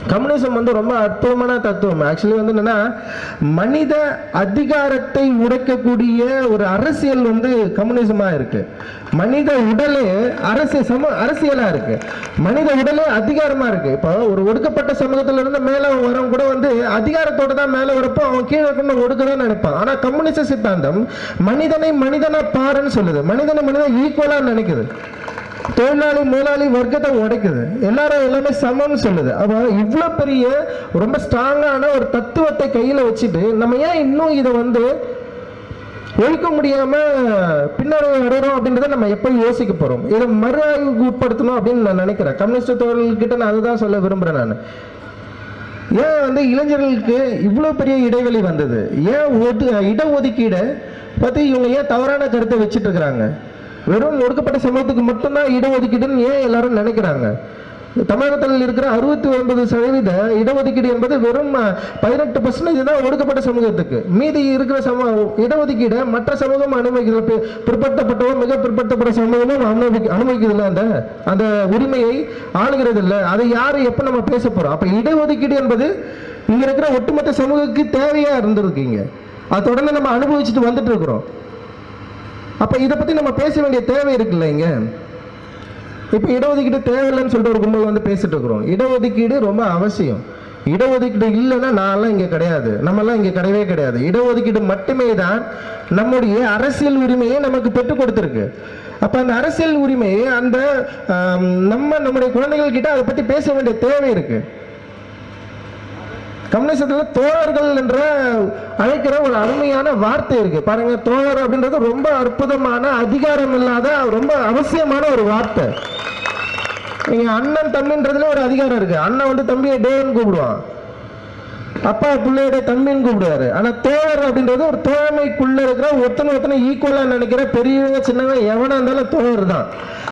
communism வந்து ரொம்ப அற்புதமான தத்துவம் ஆக்சுவலி வந்து என்னன்னா மனித அதிகாரத்தை உடைக்கக்கூடிய ஒரு அரசியல் வந்து கம்யூனிசமா இருக்கு மனித உடலே அரசியல் சம அரசியலா இருக்கு மனித உடலே அதிகாரமா இருக்கு இப்போ ஒரு ஒடுக்கப்பட்ட சமூகத்துல இருந்து மேல வரவங்க கூட வந்து அதிகாரத்தோட தான் மேல வரப்போ அவன் கீழே இருக்கணும் ஒடுக்கதான் நினைப்பான் ஆனா கம்யூனிச சித்தாந்தம் மனிதனை மனிதனா பாருன்னு சொல்லுது மனிதனை மனிதன் ஈக்குவலா நினைக்குது தொழிலாளி முதலாளி வர்க்கத்தை உடைக்குது எல்லாரும் எல்லாமே சமம்னு சொல்லுது அப்போ இவ்வளோ பெரிய ரொம்ப ஸ்ட்ராங்கான ஒரு தத்துவத்தை கையில் வச்சுட்டு நம்ம ஏன் இன்னும் இதை வந்து ஒழிக்க முடியாம பின்னடைவு அடைகிறோம் அப்படின்றத நம்ம எப்போ யோசிக்க போறோம் இதை மறு ஆய்வுக்கு உட்படுத்தணும் அப்படின்னு நான் நினைக்கிறேன் கம்யூனிஸ்ட் தோழர்கள்கிட்ட நான் அதுதான் சொல்ல விரும்புறேன் நான் ஏன் வந்து இளைஞர்களுக்கு இவ்வளோ பெரிய இடைவெளி வந்தது ஏன் ஒது இடஒதுக்கீடை பற்றி இவங்க ஏன் தவறான கருத்தை வச்சுட்டு இருக்கிறாங்க வெறும் ஒடுக்கப்பட்ட சமூகத்துக்கு மட்டும்தான் இடஒதுக்கீடுன்னு ஏன் எல்லாரும் நினைக்கிறாங்க தமிழகத்தில் இருக்கிற அறுபத்தி ஒன்பது சதவீத இடஒதுக்கீடு என்பது வெறும் பதினெட்டு பர்சன்டேஜ் தான் ஒடுக்கப்பட்ட சமூகத்துக்கு மீதி இருக்கிற சம இடஒதுக்கீடை மற்ற சமூகம் அனுமதிக்கிற பி- பிற்படுத்தப்பட்டவோ மிக பிற்படுத்தப்பட்ட சமூகமும் அனுமதி அனுமதிக்குதுல்ல அந்த அந்த உரிமையை ஆளுகிறது இல்லை அதை யாரு எப்போ நம்ம பேச போறோம் அப்ப இடஒதுக்கீடு என்பது இங்க இருக்கிற ஒட்டுமொத்த சமூகத்துக்கு தேவையா இருந்திருக்கீங்க அது தொடர்ந்து நம்ம அனுபவிச்சுட்டு வந்துட்டு இருக்கிறோம் அப்ப இதை பத்தி நம்ம பேச வேண்டிய தேவை இருக்குல்ல இங்க இப்போ இடஒதுக்கீடு தேவையில்லைன்னு சொல்லிட்டு ஒரு கும்பல் வந்து பேசிட்டு இருக்கிறோம் இடஒதுக்கீடு ரொம்ப அவசியம் இடஒதுக்கீடு இல்லைன்னா நான்லாம் இங்கே கிடையாது நம்மலாம் இங்கே கிடையவே கிடையாது இடஒதுக்கீடு மட்டுமே தான் நம்முடைய அரசியல் உரிமையை நமக்கு பெற்றுக் கொடுத்துருக்கு அப்போ அந்த அரசியல் உரிமையை அந்த ஆம், நம்ம நம்முடைய குழந்தைகள் கிட்ட அதை பற்றி பேச வேண்டிய தேவை இருக்கு கம்யூனிசத்துல தோழர்கள் என்ற அழைக்கிற ஒரு அருமையான வார்த்தை இருக்கு பாருங்க தோழர் அப்படின்றது ரொம்ப அற்புதமான அதிகாரம் இல்லாத ரொம்ப அவசியமான ஒரு வார்த்தை நீங்க அண்ணன் தம்பின்றதுல ஒரு அதிகாரம் இருக்கு அண்ணன் வந்து தம்பியை டேன்னு கூப்பிடுவான் அப்பா பிள்ளையோட தம்பின்னு கூப்பிடுவாரு ஆனா தோழர் அப்படின்றது ஒரு தோழமைக்குள்ள இருக்கிற ஒருத்தனை ஒருத்தனை ஈக்குவலா நினைக்கிற பெரியவங்க சின்னவங்க எவனா இருந்தாலும் தோழர் தான்